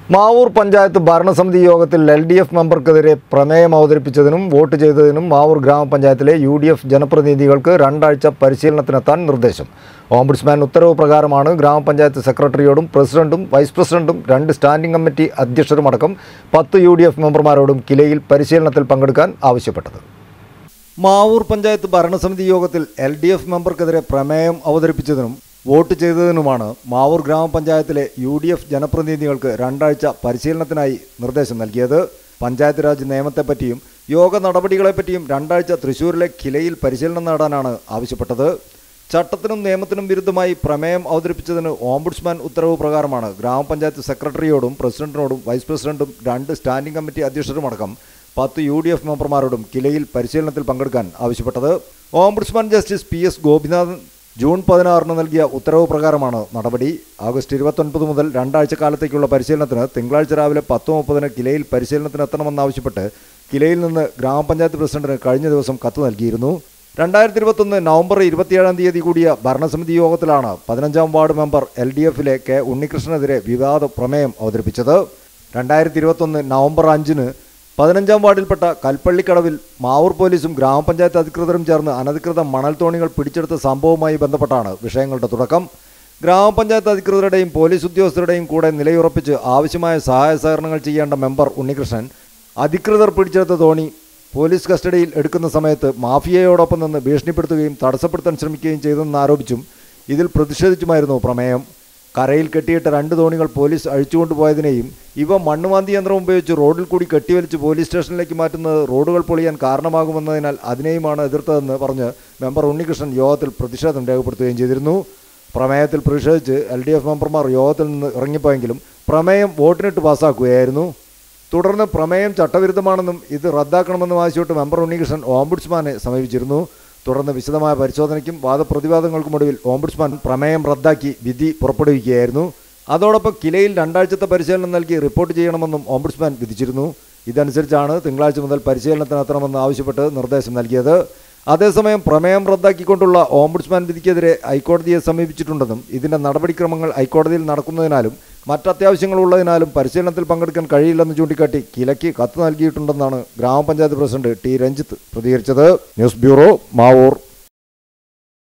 മാവൂർ പഞ്ചായത്ത് ഭരണസമിതി യോഗത്തിൽ L D F മെമ്പർക്കെതിരെ പ്രമേയം അവതരിപ്പിച്ചതിനും വോട്ട് ചെയ്തതിനും മാവൂർ ഗ്രാമപഞ്ചായത്തിലെ യു ഡി എഫ് ജനപ്രതിനിധികൾക്ക് രണ്ടാഴ്ച പരിശീലനത്തിനെത്താൻ നിർദ്ദേശം ഓംബുഡ്സ്മാൻ ഉത്തരവ് പ്രകാരമാണ് ഗ്രാമപഞ്ചായത്ത് സെക്രട്ടറിയോടും പ്രസിഡന്റും വൈസ് പ്രസിഡന്റും രണ്ട് സ്റ്റാൻഡിംഗ് കമ്മിറ്റി അധ്യക്ഷരുമടക്കം പത്ത് യു ഡി എഫ് മെമ്പർമാരോടും കിലയിൽ പരിശീലനത്തിൽ പങ്കെടുക്കാൻ ആവശ്യപ്പെട്ടത് മാവൂർ പഞ്ചായത്ത് ഭരണസമിതി യോഗത്തിൽ എൽ ഡി എഫ് മെമ്പർക്കെതിരെ പ്രമേയം അവതരിപ്പിച്ചതിനും വോട്ട് ചെയ്തതിനുമാണ് മാവൂർ ഗ്രാമപഞ്ചായത്തിലെ യു ഡി എഫ് ജനപ്രതിനിധികൾക്ക് രണ്ടാഴ്ച പരിശീലനത്തിനായി നിർദ്ദേശം നൽകിയത് പഞ്ചായത്ത് രാജ് നിയമത്തെപ്പറ്റിയും യോഗ നടപടികളെപ്പറ്റിയും രണ്ടാഴ്ച തൃശൂരിലെ കിലയിൽ പരിശീലനം നേടാനാണ് ആവശ്യപ്പെട്ടത് ചട്ടത്തിനും നിയമത്തിനും വിരുദ്ധമായി പ്രമേയം അവതരിപ്പിച്ചതിന് ഓംബുഡ്സ്മാൻ ഉത്തരവ് പ്രകാരമാണ് ഗ്രാമപഞ്ചായത്ത് സെക്രട്ടറിയോടും പ്രസിഡന്റിനോടും വൈസ് പ്രസിഡന്റും രണ്ട് സ്റ്റാൻഡിംഗ് കമ്മിറ്റി അധ്യക്ഷരുമടക്കം പത്ത് യു ഡി എഫ് മെമ്പർമാരോടും കിലയിൽ പരിശീലനത്തിൽ പങ്കെടുക്കാൻ ആവശ്യപ്പെട്ടത് ombudsman justice P S Gopinathan June പതിനാറിന് നൽകിയ ഉത്തരവ് പ്രകാരമാണ് നടപടി ആഗസ്റ്റ് ഇരുപത്തൊൻപത് മുതൽ രണ്ടാഴ്ച കാലത്തേക്കുള്ള പരിശീലനത്തിന് തിങ്കളാഴ്ച രാവിലെ പത്ത് മുപ്പതിന് കിലയിൽ പരിശീലനത്തിനെത്തണമെന്നാവശ്യപ്പെട്ട് കിലയിൽ നിന്ന് ഗ്രാമപഞ്ചായത്ത് പ്രസിഡന്റിന് കഴിഞ്ഞ ദിവസം കത്ത് നൽകിയിരുന്നു രണ്ടായിരത്തി ഇരുപത്തൊന്ന് നവംബർ ഇരുപത്തിയേഴാം തീയതി കൂടിയ ഭരണസമിതി യോഗത്തിലാണ് പതിനഞ്ചാം വാർഡ് മെമ്പർ എൽ ഡി എഫിലെ കെ ഉണ്ണികൃഷ്ണനെതിരെ വിവാദ പ്രമേയം അവതരിപ്പിച്ചത് രണ്ടായിരത്തി ഇരുപത്തൊന്ന് നവംബർ അഞ്ചിന് പതിനഞ്ചാം വാർഡിൽപ്പെട്ട കൽപ്പള്ളിക്കടവിൽ മാവൂർ പോലീസും ഗ്രാമപഞ്ചായത്ത് അധികൃതരും ചേർന്ന് അനധികൃത മണൽ തോണികൾ പിടിച്ചെടുത്ത സംഭവവുമായി ബന്ധപ്പെട്ടാണ് വിഷയങ്ങളുടെ തുടക്കം ഗ്രാമപഞ്ചായത്ത് അധികൃതരുടെയും പോലീസ് ഉദ്യോഗസ്ഥരുടെയും കൂടെ നിലയുറപ്പിച്ച് ആവശ്യമായ സഹായ സഹകരണങ്ങൾ ചെയ്യേണ്ട മെമ്പർ ഉണ്ണികൃഷ്ണൻ അധികൃതർ പിടിച്ചെടുത്ത തോണി പോലീസ് കസ്റ്റഡിയിൽ എടുക്കുന്ന സമയത്ത് മാഫിയയോടൊപ്പം നിന്ന് ഭീഷണിപ്പെടുത്തുകയും തടസ്സപ്പെടുത്താൻ ശ്രമിക്കുകയും ചെയ്തെന്നാരോപിച്ചും ഇതിൽ പ്രതിഷേധിച്ചുമായിരുന്നു പ്രമേയം കരയിൽ കെട്ടിയിട്ട രണ്ട് തോണികൾ പോലീസ് അഴിച്ചുകൊണ്ടുപോയതിനെയും ഇവ മണ്ണുമാന്തി യന്ത്രം ഉപയോഗിച്ച് റോഡിൽ കൂടി കെട്ടിവലിച്ച് പോലീസ് സ്റ്റേഷനിലേക്ക് മാറ്റുന്നത് റോഡുകൾ പൊളിയാൻ കാരണമാകുമെന്നതിനാൽ അതിനെയുമാണ് എതിർത്തതെന്ന് പറഞ്ഞ് മെമ്പർ ഉണ്ണികൃഷ്ണൻ യോഗത്തിൽ പ്രതിഷേധം രേഖപ്പെടുത്തുകയും ചെയ്തിരുന്നു പ്രമേയത്തിൽ പ്രതിഷേധിച്ച് എൽ ഡി എഫ് മെമ്പർമാർ യോഗത്തിൽ നിന്ന് ഇറങ്ങിപ്പോയെങ്കിലും പ്രമേയം വോട്ടിനിട്ട് പാസ്സാക്കുകയായിരുന്നു തുടർന്ന് പ്രമേയം ചട്ടവിരുദ്ധമാണെന്നും ഇത് റദ്ദാക്കണമെന്നും ആവശ്യപ്പെട്ട് മെമ്പർ ഉണ്ണികൃഷ്ണൻ ഓംബുഡ്സ്മാനെ സമീപിച്ചിരുന്നു തുടർന്ന് വിശദമായ പരിശോധനയ്ക്കും വാദപ്രതിവാദങ്ങൾക്കുമൊടുവിൽ ഓംബുഡ്സ്മാൻ പ്രമേയം റദ്ദാക്കി വിധി പുറപ്പെടുവിക്കുകയായിരുന്നു അതോടൊപ്പം കിലയിൽ രണ്ടാഴ്ചത്തെ പരിശീലനം നൽകി റിപ്പോർട്ട് ചെയ്യണമെന്നും ഓംബുഡ്സ്മാൻ വിധിച്ചിരുന്നു ഇതനുസരിച്ചാണ് തിങ്കളാഴ്ച മുതൽ പരിശീലനത്തിനെത്തണമെന്ന് ആവശ്യപ്പെട്ട് നിർദ്ദേശം നൽകിയത് അതേസമയം പ്രമേയം റദ്ദാക്കിക്കൊണ്ടുള്ള ഓംബുഡ്സ്മാൻ വിധിക്കെതിരെ ഹൈക്കോടതിയെ സമീപിച്ചിട്ടുണ്ടെന്നും ഇതിന്റെ നടപടിക്രമങ്ങൾ ഹൈക്കോടതിയിൽ നടക്കുന്നതിനാലും മറ്റത്യാവശ്യങ്ങളുള്ളതിനാലും പരിശീലനത്തിൽ പങ്കെടുക്കാൻ കഴിയില്ലെന്ന് ചൂണ്ടിക്കാട്ടി കിലയ്ക്ക് കത്ത് നൽകിയിട്ടുണ്ടെന്നാണ് ഗ്രാമപഞ്ചായത്ത് പ്രസിഡന്റ് ടി രഞ്ജിത്ത് പ്രതികരിച്ചത് ന്യൂസ് ബ്യൂറോ മാവൂർ